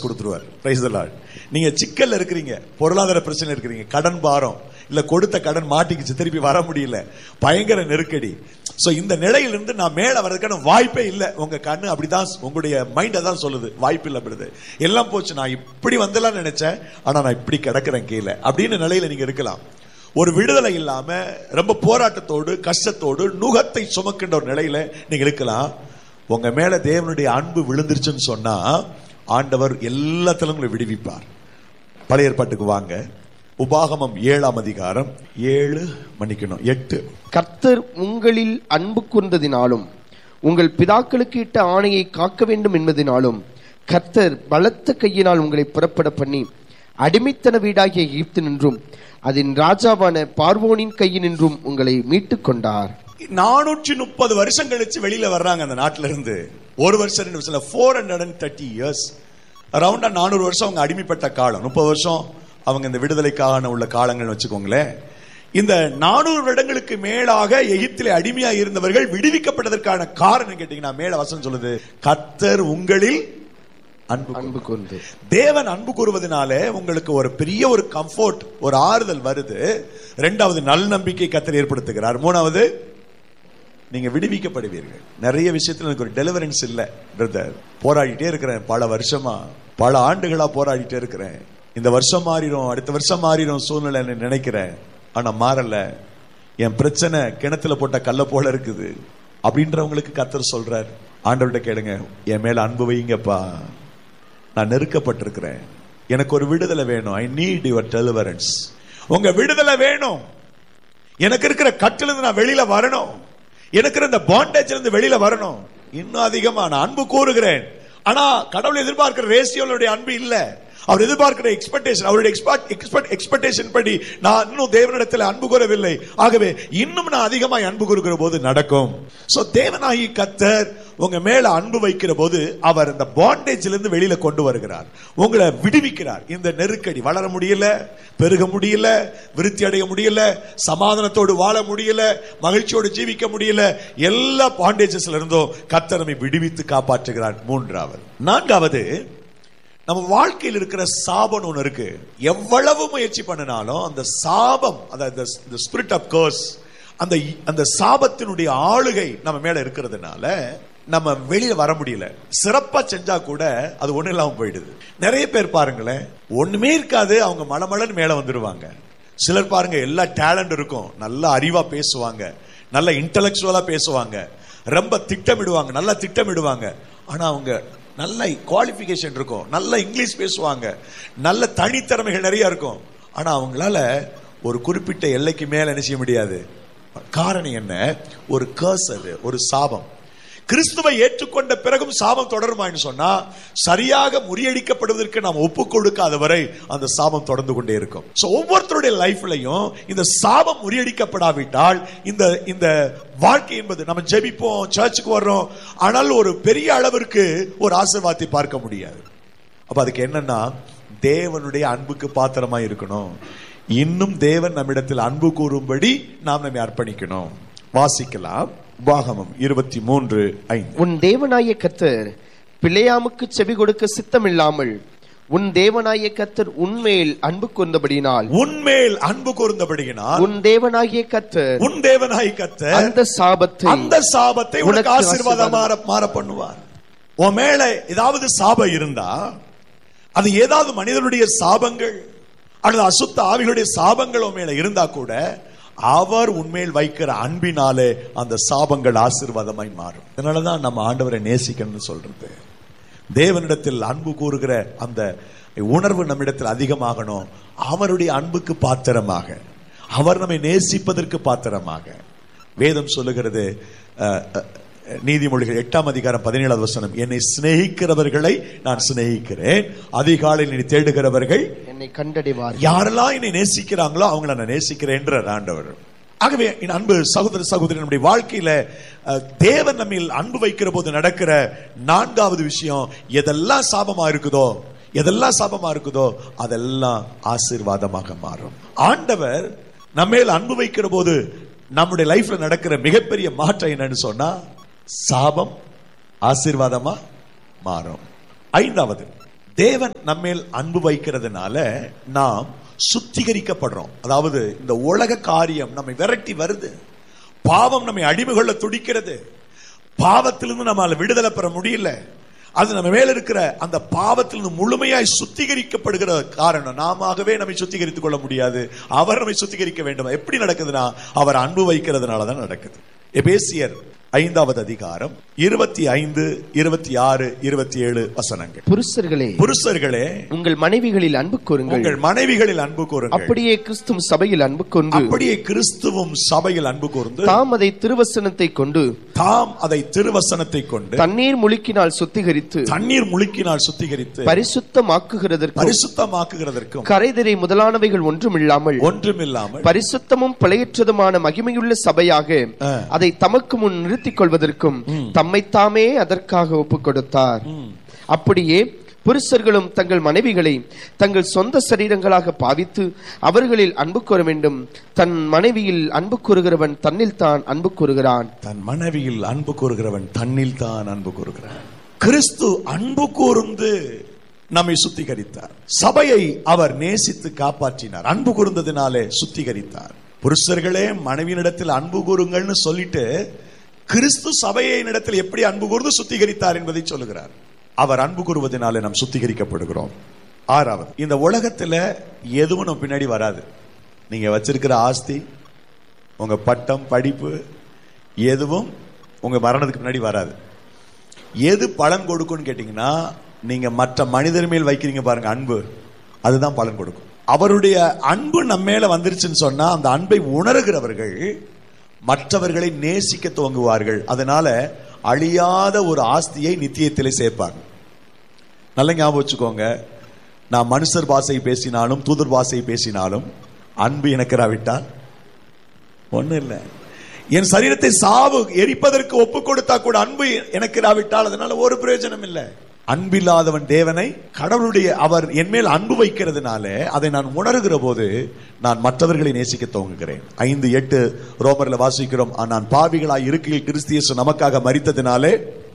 கொடுத்துருவார் பிரைஸ் நீங்க சிக்கல்ல இருக்கிறீங்க பொருளாதார பிரச்சனை இருக்கிறீங்க கடன் பாரம் இல்ல கொடுத்த கடன் மாட்டிக்கிச்சு திருப்பி வர முடியல பயங்கர நெருக்கடி சோ இந்த நிலையிலிருந்து நான் மேல வர்றதுக்கான வாய்ப்பே இல்லை உங்க கண்ணு அப்படிதான் உங்களுடைய மைண்ட் அதான் சொல்லுது வாய்ப்பு இல்லை அப்படிது எல்லாம் போச்சு நான் இப்படி வந்தெல்லாம் நினைச்சேன் ஆனா நான் இப்படி கிடக்கிறேன் கீழே அப்படின்னு நிலையில நீங்க இருக்கலாம் ஒரு விடுதலை இல்லாம ரொம்ப போராட்டத்தோடு கஷ்டத்தோடு நுகத்தை சுமக்கின்ற ஒரு நிலையில நீங்க இருக்கலாம் உங்க மேல தேவனுடைய அன்பு விழுந்துருச்சுன்னு சொன்னா ஆண்டவர் எல்லாத்திலும் உங்களை விடுவிப்பார் பழைய ஏற்பாட்டுக்கு வாங்க உபாகமம் ஏழாம் அதிகாரம் ஏழு மன்னிக்கணும் எட்டு கர்த்தர் உங்களில் அன்பு கூர்ந்ததினாலும் உங்கள் பிதாக்களுக்கு இட்ட ஆணையை காக்க வேண்டும் என்பதினாலும் கர்த்தர் பலத்த கையினால் உங்களை புறப்பட பண்ணி அடிமைத்தன வீடாகிய எகிப்து நின்றும் அதன் ராஜாவான பார்வோனின் கையினின்றும் உங்களை மீட்டுக் கொண்டார் நானூற்றி முப்பது வருஷம் கழிச்சு வெளியில வர்றாங்க அந்த நாட்டில இருந்து ஒரு வருஷம் ரெண்டு வருஷம் four hundred and thirty years அரௌண்டா நானூறு வருஷம் அவங்க அடிமைப்பட்ட காலம் முப்பது வருஷம் அவங்க இந்த விடுதலைக்கான உள்ள காலங்கள் வச்சுக்கோங்களேன் இந்த நானூறு வருடங்களுக்கு மேலாக எகிப்திலே அடிமையா இருந்தவர்கள் விடுவிக்கப்பட்டதற்கான காரணம் கேட்டீங்கன்னா மேல வசனம் சொல்லுது கர்த்தர் உங்களில் அன்பு கூர்ந்தார். அன்பு கூர்ந்து தேவன் அன்பு கூறுவதனாலே உங்களுக்கு ஒரு பெரிய ஒரு கம்ஃபோர்ட் ஒரு ஆறுதல் வருது ரெண்டாவது நல் நம்பிக்கை கத்தர் ஏற்படுத்துகிறார் மூணாவது நீங்க விடுவிக்கப்படுவீர்கள் நிறைய விஷயத்துல எனக்கு ஒரு டெலிவரன்ஸ் இல்ல பிரதர் போராடிட்டே இருக்கிறேன் பல வருஷமா பல ஆண்டுகளா போராடிட்டே இருக்கிறேன் இந்த வருஷம் மாறிடும் அடுத்த வருஷம் மாறிடும் சூழ்நிலை நினைக்கிறேன் ஆனா மாறல என் பிரச்சனை கிணத்துல போட்ட கல்ல போல இருக்குது அப்படின்றவங்களுக்கு கத்தர் சொல்றார் ஆண்டவர்கிட்ட கேளுங்க என் மேல அன்பு வைங்கப்பா நான் நெருக்கப்பட்டிருக்கிறேன் எனக்கு ஒரு விடுதலை வேணும் ஐ நீட் யுவர் டெலிவரன்ஸ் உங்க விடுதலை வேணும் எனக்கு இருக்கிற கட்டிலிருந்து நான் வெளியில வரணும் எனக்கு இருந்த பாண்டேஜ்ல இருந்து வெளியில வரணும் இன்னும் அதிகமா நான் அன்பு கூறுகிறேன் ஆனா கடவுள் எதிர்பார்க்கிற ரேசியோடைய அன்பு இல்ல அவர் எதிர்பார்க்கிற எக்ஸ்பெக்டேஷன் அவருடைய எக்ஸ்பெக்ட் எக்ஸ்பெக்டேஷன் படி நான் இன்னும் தேவனிடத்தில் அன்பு கூறவில்லை ஆகவே இன்னும் நான் அதிகமாய் அன்பு கூறுகிற போது நடக்கும் சோ தேவனாகி கத்தர் உங்க மேல அன்பு வைக்கிற போது அவர் இந்த பாண்டேஜ்ல இருந்து வெளியில கொண்டு வருகிறார் உங்களை விடுவிக்கிறார் இந்த நெருக்கடி வளர முடியல பெருக முடியல விருத்தி அடைய முடியல சமாதானத்தோடு வாழ முடியல மகிழ்ச்சியோடு ஜீவிக்க முடியல எல்லா பாண்டேஜஸ்ல இருந்தும் கத்தர் நம்மை விடுவித்து காப்பாற்றுகிறார் மூன்றாவது நான்காவது நம்ம வாழ்க்கையில் இருக்கிற சாபம் ஒன்று இருக்கு எவ்வளவு முயற்சி பண்ணினாலும் அந்த சாபம் அந்த ஸ்பிரிட் ஆஃப் கர்ஸ் அந்த அந்த சாபத்தினுடைய ஆளுகை நம்ம மேல இருக்கிறதுனால நம்ம வெளியில வர முடியல சிறப்பா செஞ்சா கூட அது ஒண்ணு இல்லாம போயிடுது நிறைய பேர் பாருங்களேன் ஒண்ணுமே இருக்காது அவங்க மலமலன்னு மேல வந்துருவாங்க சிலர் பாருங்க எல்லா டேலண்ட் இருக்கும் நல்ல அறிவா பேசுவாங்க நல்ல இன்டலெக்சுவலா பேசுவாங்க ரொம்ப திட்டமிடுவாங்க நல்லா திட்டமிடுவாங்க ஆனா அவங்க நல்ல குவாலிஃபிகேஷன் இருக்கும் நல்ல இங்கிலீஷ் பேசுவாங்க நல்ல தனித்திறமைகள் நிறைய இருக்கும் ஆனா அவங்களால ஒரு குறிப்பிட்ட எல்லைக்கு மேல என்ன செய்ய முடியாது காரணம் என்ன ஒரு கர்ஸ் அது ஒரு சாபம் கிறிஸ்துவை ஏற்றுக்கொண்ட பிறகும் சாபம் தொடருமான்னு சொன்னா சரியாக முறியடிக்கப்படுவதற்கு நாம் ஒப்பு கொடுக்காத வரை அந்த சாபம் தொடர்ந்து கொண்டே இருக்கும் சோ ஒவ்வொருத்தருடைய லைஃப்லயும் இந்த சாபம் முறியடிக்கப்படாவிட்டால் இந்த இந்த வாழ்க்கை என்பது நம்ம ஜெபிப்போம் சர்ச்சுக்கு வர்றோம் ஆனால் ஒரு பெரிய அளவிற்கு ஒரு ஆசீர்வாதத்தை பார்க்க முடியாது அப்ப அதுக்கு என்னன்னா தேவனுடைய அன்புக்கு பாத்திரமா இருக்கணும் இன்னும் தேவன் நம்மிடத்தில் அன்பு கூறும்படி நாம் நம்மை அர்ப்பணிக்கணும் வாசிக்கலாம் உபாகமம் இருபத்தி மூன்று ஐந்து உன் தேவனாய கர்த்தர் பிள்ளையாமுக்கு செவி கொடுக்க சித்தமில்லாமல் உன் தேவனாய கர்த்தர் உன்மேல் அன்பு கூர்ந்தபடியினால் உன்மேல் அன்பு கூர்ந்தபடியினால் உன் தேவனாகிய கர்த்தர் உன் தேவனாய் கத்த அந்த சாபத்தை அந்த சாபத்தை உனக்கு உனக்கு ஆசீர்வாதம் மாற மாற பண்ணுவார் உன் மேல ஏதாவது சாபம் இருந்தா அது ஏதாவது மனிதனுடைய சாபங்கள் அல்லது அசுத்த ஆவிகளுடைய சாபங்கள் உன் மேல இருந்தா கூட அவர் உண்மையில் வைக்கிற அன்பினாலே அந்த சாபங்கள் ஆசீர்வாதமாய் மாறும் அதனாலதான் நம்ம ஆண்டவரை நேசிக்கணும்னு சொல்றது தேவனிடத்தில் அன்பு கூறுகிற அந்த உணர்வு நம்மிடத்தில் அதிகமாகணும் அவருடைய அன்புக்கு பாத்திரமாக அவர் நம்மை நேசிப்பதற்கு பாத்திரமாக வேதம் சொல்லுகிறது அஹ், அஹ், நீதிமொழிகள் எட்டாம் அதிகாரம் பதினேழாவது வசனம் என்னை சிநேகிக்கிறவர்களை நான் சிநேகிக்கிறேன் அதிகாலையில் நீ தேடுகிறவர்கள் என்னை கண்டடைவார் யாரெல்லாம் என்னை நேசிக்கிறாங்களோ அவங்கள நான் நேசிக்கிறேன்ற ஆண்டவர் ஆகவே என் அன்பு சகோதர சகோதரி நம்முடைய வாழ்க்கையில அஹ், தேவன் நம்மில் அன்பு வைக்கிற போது நடக்கிற நான்காவது விஷயம் எதெல்லாம் சாபமா இருக்குதோ எதெல்லாம் சாபமா இருக்குதோ அதெல்லாம் ஆசீர்வாதமாக மாறும் ஆண்டவர் நம்மேல் அன்பு வைக்கிற போது நம்முடைய லைஃப்ல நடக்கிற மிகப்பெரிய மாற்றம் என்னன்னு சொன்னா சாபம் ஆசீர்வாதமா மாறும் ஐந்தாவது தேவன் நம்மேல் அன்பு வைக்கிறதுனால நாம் சுத்திகரிக்கப்படுறோம் அதாவது இந்த உலக காரியம் நம்மை விரட்டி வருது பாவம் நம்மை அடிமை கொள்ள துடிக்கிறது பாவத்திலிருந்து நம்மால விடுதலை பெற முடியல அது நம்ம மேல இருக்கிற அந்த பாவத்திலிருந்து முழுமையாய் சுத்திகரிக்கப்படுகிற காரணம் நாமவே நம்மை சுத்திகரித்துக் கொள்ள முடியாது அவர் நம்மை சுத்திகரிக்க வேண்டும் எப்படி நடக்குதுன்னா அவர் அன்பு வைக்கிறதுனால தான் நடக்குது எபேசியர் ஐந்தாவது அதிகாரம் இருபத்தி ஐந்து இருபத்தி ஆறு இருபத்தி ஏழு வசனங்கள் புருஷர்களே புருஷர்களே உங்கள் மனைவிகளில் அன்பு கூறுங்கள் உங்கள் மனைவிகளில் அன்பு கூறுங்கள் அப்படியே கிறிஸ்துவும் சபையில் அன்பு கொண்டு அப்படியே கிறிஸ்துவும் சபையில் அன்பு கூர்ந்து தாம் அதை திருவசனத்தை கொண்டு தாம் அதை திருவசனத்தை கொண்டு தண்ணீர் முழுக்கினால் சுத்திகரித்து தண்ணீர் முழுக்கினால் சுத்திகரித்து பரிசுத்தமாக்குகிறதற்கும் பரிசுத்தமாக்குகிறதற்கும் கரைதிரை முதலானவைகள் ஒன்றுமில்லாமல் ஒன்றுமில்லாமல் பரிசுத்தமும் பிழையற்றதுமான மகிமையுள்ள சபையாக ஆ. அதை தமக்கு முன் நிறுத்திக் கொள்வதற்கும் தம்மைத்தாமே அதற்காக ஒப்புக் கொடுத்தார் அப்படியே புருஷர்களும் தங்கள் மனைவிகளை தங்கள் சொந்த சரீரங்களாக பாவித்து அவர்களில் அன்பு கூற வேண்டும் தன் மனைவியில் அன்பு கூறுகிறவன் தன்னில் தான் அன்பு கூறுகிறான் தன் மனைவியில் அன்பு கூறுகிறவன் தன்னில் தான் அன்பு கூறுகிறான் கிறிஸ்து அன்பு கூர்ந்து நம்மை சுத்திகரித்தார் சபையை அவர் நேசித்து காப்பாற்றினார் அன்பு கூர்ந்ததினாலே சுத்திகரித்தார் புருஷர்களே மனைவியினிடத்தில் அன்பு கூறுங்கள்னு சொல்லிட்டு கிறிஸ்து சபையை இடத்தில் எப்படி அன்பு கூர்ந்து சுத்திகரித்தார் என்பதை சொல்லுகிறார் அவர் அன்பு கூறுவதனாலே நாம் சுத்திகரிக்கப்படுகிறோம் ஆறாவது இந்த உலகத்துல எதுவும் நம்ம பின்னாடி வராது நீங்க வச்சிருக்கிற ஆஸ்தி உங்க பட்டம் படிப்பு எதுவும் உங்க மரணத்துக்கு பின்னாடி வராது எது பலன் கொடுக்கும்னு கேட்டீங்கன்னா நீங்க மற்ற மனிதர் மேல் வைக்கிறீங்க பாருங்க அன்பு அதுதான் பலன் கொடுக்கும் அவருடைய அன்பு நம்ம மேல வந்துருச்சுன்னு சொன்னா அந்த அன்பை உணர்கிறவர்கள் மற்றவர்களை நேசிக்க துவங்குவார்கள் அதனால அழியாத ஒரு ஆஸ்தியை நித்தியத்திலே சேர்ப்பாங்க நல்ல ஞாபகம் வச்சுக்கோங்க நான் மனுஷர் பாஷை பேசினாலும் தூதர் பாஷை பேசினாலும் அன்பு இணக்கிறாவிட்டால் ஒண்ணும் இல்லை என் சரீரத்தை சாவு எரிப்பதற்கு ஒப்பு கொடுத்தா கூட அன்பு எனக்கு இராவிட்டால் அதனால ஒரு பிரயோஜனம் இல்லை அன்பில்லாதவன் தேவனை கடவுளுடைய அவர் என் மேல் அன்பு வைக்கிறதுனால அதை நான் உணர்கிற போது நான் மற்றவர்களை நேசிக்க துவங்குகிறேன் ஐந்து எட்டு ரோமர்ல வாசிக்கிறோம் "ஆ, நான் பாவிகளாய் இருக்கையில் கிறிஸ்தியசு நமக்காக மரித்ததினாலே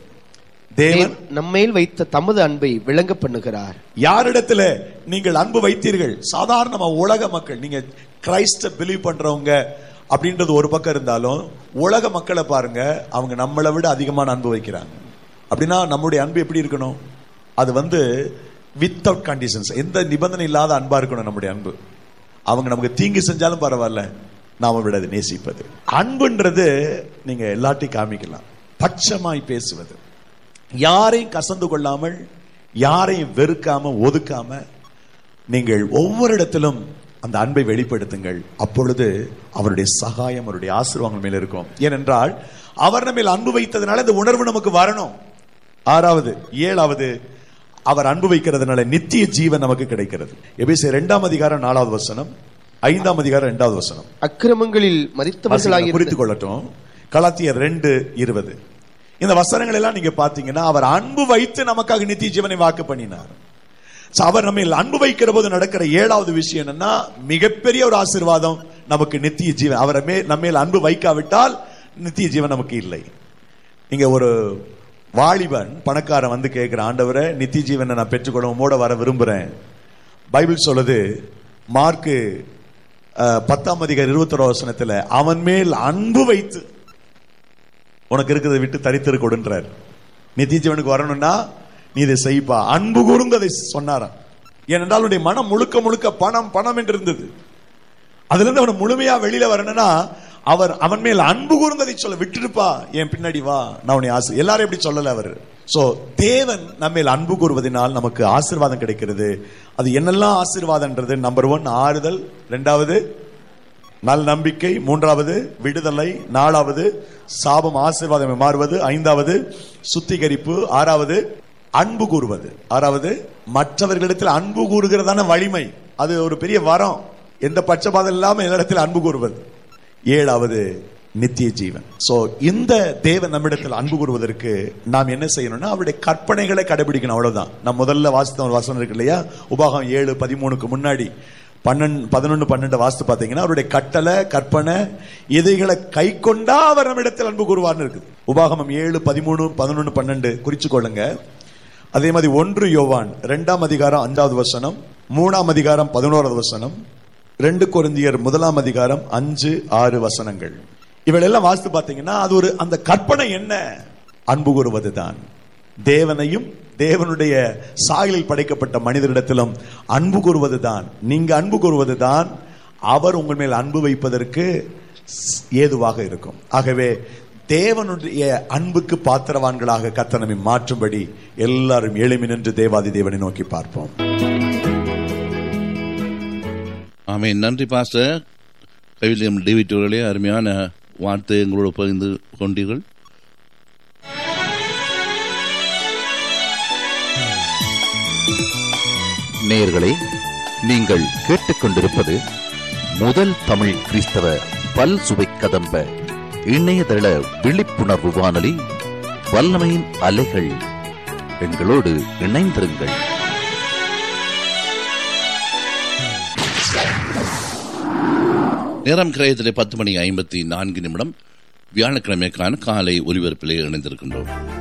தேவன் நம்மேல் வைத்த தமது அன்பை விளங்க பண்ணுகிறார் யாரிடத்துல நீங்கள் அன்பு வைத்தீர்கள் சாதாரணமா உலக மக்கள் நீங்க கிரைஸ்ட பிலீவ் பண்றவங்க அப்படின்றது ஒரு பக்கம் இருந்தாலும் உலக மக்களை பாருங்க அவங்க நம்மளை விட அதிகமான அன்பு வைக்கிறாங்க அப்படின்னா நம்முடைய அன்பு எப்படி இருக்கணும் அது வந்து வித்தவுட் கண்டிஷன்ஸ் எந்த நிபந்தனை இல்லாத அன்பா இருக்கணும் நம்முடைய அன்பு அவங்க நமக்கு தீங்கு செஞ்சாலும் பரவாயில்ல நாம விட அதை நேசிப்பது அன்புன்றது நீங்க எல்லாத்தையும் காமிக்கலாம் பட்சமாய் பேசுவது யாரையும் கசந்து கொள்ளாமல் யாரையும் வெறுக்காம ஒதுக்காம நீங்கள் ஒவ்வொரு இடத்திலும் அந்த அன்பை வெளிப்படுத்துங்கள் அப்பொழுது அவருடைய சகாயம் அவருடைய ஆசீர்வாதங்கள் மேல் இருக்கும் ஏனென்றால் அவர் நம்ம மேல் அன்பு வைத்ததுனால இந்த உணர்வு நமக்கு வரணும் ஆறாவது ஏழாவது அவர் அன்பு வைக்கிறதுனால நித்திய ஜீவன் நமக்கு கிடைக்கிறது எபேசியர் இரண்டாம் அதிகாரம் நாலாவது வசனம் ஐந்தாம் அதிகாரம் இரண்டாவது வசனம் அக்கிரமங்களில் மறித்தவர்களாக குறித்து கொள்ளட்டும் கலாத்தியர் ரெண்டு இருபது இந்த வசனங்கள் எல்லாம் நீங்க பாத்தீங்கன்னா அவர் அன்பு வைத்து நமக்காக நித்திய ஜீவனை வாக்கு பண்ணினார் So, அவர் நம்ம அன்பு வைக்கிற போது நடக்கிற ஏழாவது விஷயம் என்னன்னா மிகப்பெரிய ஒரு ஆசீர்வாதம் நமக்கு நித்திய ஜீவன் அவரை மே நம்ம மேல் அன்பு வைக்காவிட்டால் நித்திய ஜீவன் நமக்கு இல்லை நீங்க ஒரு வாலிபன் பணக்காரன் வந்து கேட்கிற ஆண்டவரை நித்திய ஜீவனை நான் பெற்றுக்கொள்ள உம்மோட வர விரும்புறேன் பைபிள் சொல்லுது மார்க்கு அஹ், பத்தாம் அதிகாரம் இருபத்தொரு வசனத்துல அவன் மேல் அன்பு வைத்து உனக்கு இருக்கிறதை விட்டு தரித்திரு கொடுன்றார் நித்திய ஜீவனுக்கு வரணும்னா நீ இதை செய்ப்பா அன்பு கூர்ந்து அதை சொன்னாராம் ஏனென்றால் அவனுடைய மனம் முழுக்க முழுக்க பணம் பணம் என்று இருந்தது அதுல இருந்து அவன் முழுமையா வெளியில வரணும்னா அவர் அவன் மேல் அன்பு கூர்ந்ததை சொல்ல விட்டுருப்பா என் பின்னாடி வா நான் உன்னை ஆசை எல்லாரும் எப்படி சொல்லல அவர் சோ தேவன் நம்ம மேல் அன்பு கூறுவதனால் நமக்கு ஆசீர்வாதம் கிடைக்கிறது அது என்னெல்லாம் ஆசீர்வாதம்ன்றது நம்பர் ஒன் ஆறுதல் ரெண்டாவது நல் நம்பிக்கை மூன்றாவது விடுதலை நாலாவது சாபம் ஆசீர்வாதம் மாறுவது ஐந்தாவது சுத்திகரிப்பு ஆறாவது அன்பு கூறுவது ஆறாவது மற்றவர்களிடத்தில் அன்பு கூறுகிறதான வலிமை அது ஒரு பெரிய வரம் எந்த பட்சபாதம் இல்லாம எல்லாரிடத்தில் அன்பு கூறுவது ஏழாவது நித்திய ஜீவன் சோ இந்த தேவன் நம்மிடத்தில் அன்பு கூறுவதற்கு நாம் என்ன செய்யணும்னா அவருடைய கற்பனைகளை கடைபிடிக்கணும் அவ்வளவுதான் நான் முதல்ல வாசித்த ஒரு வசனம் இருக்கு இல்லையா உபாகம் ஏழு பதிமூணுக்கு முன்னாடி பன்னெண்டு பதினொன்னு பன்னெண்டு வாசித்து பார்த்தீங்கன்னா அவருடைய கட்டளை கற்பனை இதைகளை கை கொண்டா அவர் நம்மிடத்தில் அன்பு கூறுவார்னு இருக்குது உபாகமம் ஏழு பதிமூணு பதினொன்னு பன்னெண்டு குறிச்சு கொள்ளுங்க அதே மாதிரி ஒன்று யோவான் இரண்டாம் அதிகாரம் அஞ்சாவது வசனம் மூணாம் அதிகாரம் பதினோராவது வசனம் ரெண்டு கொரிந்தியர் முதலாம் அதிகாரம் அஞ்சு ஆறு வசனங்கள் இவளெல்லாம் வாசித்து பார்த்தீங்கன்னா அது ஒரு அந்த கற்பனை என்ன அன்பு கூறுவதுதான் தேவனையும் தேவனுடைய சாயலில் படைக்கப்பட்ட மனிதரிடத்திலும் அன்பு கூறுவதுதான் நீங்க அன்பு கூறுவதுதான் அவர் உங்கள் மேல் அன்பு வைப்பதற்கு ஏதுவாக இருக்கும் ஆகவே தேவனுடைய அன்புக்கு பாத்திரவான்களாக கர்த்தர் நம்மை மாற்றும்படி எல்லாரும் எளிமை நின்று தேவாதி தேவனை நோக்கி பார்ப்போம் ஆமென் நன்றி பாஸ்டர் கைவிலியம் டேவிட் அவர்களே அருமையான வார்த்தை எங்களோடு பகிர்ந்து கொண்டீர்கள் நேயர்களே நீங்கள் கேட்டுக்கொண்டிருப்பது முதல் தமிழ் கிறிஸ்தவ பல் சுவை கதம்ப இணையதள விழிப்புணர்வு வானொலி வல்லமையின் அலைகள் எங்களோடு இணைந்திருங்கள் நேரம் கிரயத்திலே பத்து மணி ஐம்பத்தி நான்கு நிமிடம் வியாழக்கிழமைக்கான காலை ஒலிபரப்பிலே இணைந்திருக்கின்றோம்